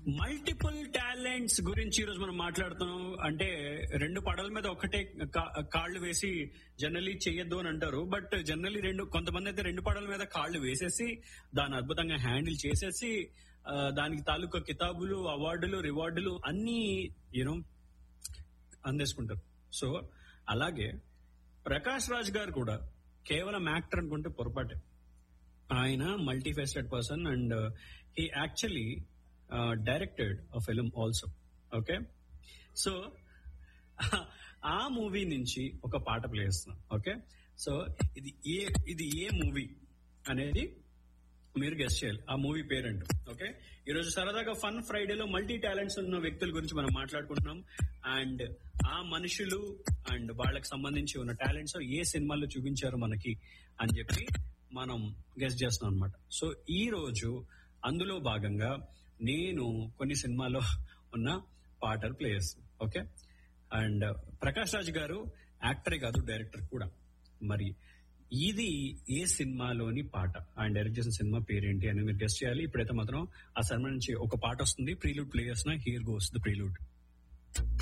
multiple talents గురించి ఈరోజు మనం మాట్లాడుతున్నాం అంటే రెండు పడల మీద ఒకటే కా- కాళ్ళు వేసి జనరలీ చెయ్యొద్దు అని అంటారు బట్ జనరలీ రెండు కొంతమంది అయితే రెండు పడల మీద కాళ్ళు వేసేసి దాన్ని అద్భుతంగా హ్యాండిల్ చేసేసి ఆ, దానికి తాలూకా కితాబులు అవార్డులు రివార్డులు అన్ని యూనో అందేసుకుంటారు సో అలాగే ప్రకాష్ రాజ్ గారు కూడా కేవలం యాక్టర్ అనుకుంటే పొరపాటే ఆయన multifaceted person and he actually directed a film also okay so ఆ మూవీ నుంచి ఒక పాట ప్లే చేస్తున్నాం ఓకే సో ఇది ఏ ఇది ఏ మూవీ అనేది మీరు గెస్ట్ చేయాలి ఆ మూవీ పేరెంట్ ఓకే ఈ రోజు సరదాగా ఫన్ ఫ్రైడేలో మల్టీ టాలెంట్స్ ఉన్న వ్యక్తుల గురించి మనం మాట్లాడుకుంటున్నాం అండ్ ఆ మనుషులు అండ్ వాళ్ళకి సంబంధించి ఉన్న టాలెంట్స్ ఏ సినిమాల్లో చూపించారు మనకి అని చెప్పి మనం గెస్ట్ చేస్తున్నాం అనమాట సో ఈ రోజు అందులో భాగంగా నేను కొన్ని సినిమాలో ఉన్న పాటలు ప్లే చేస్తాను ఓకే అండ్ ప్రకాష్ రాజ్ గారు యాక్టరే కాదు డైరెక్టర్ కూడా మరి ఇది ఏ సినిమాలోని పాట ఆయన డైరెక్ట్ చేసిన సినిమా పేరేంటి అని మీరు గెస్ట్ చేయాలి ఇప్పుడైతే మాత్రం ఆ సినిమా నుంచి ఒక పాట వస్తుంది ప్రీలూడ్ ప్లే చేసిన హియర్ గోస్ ద ప్రీలూడ్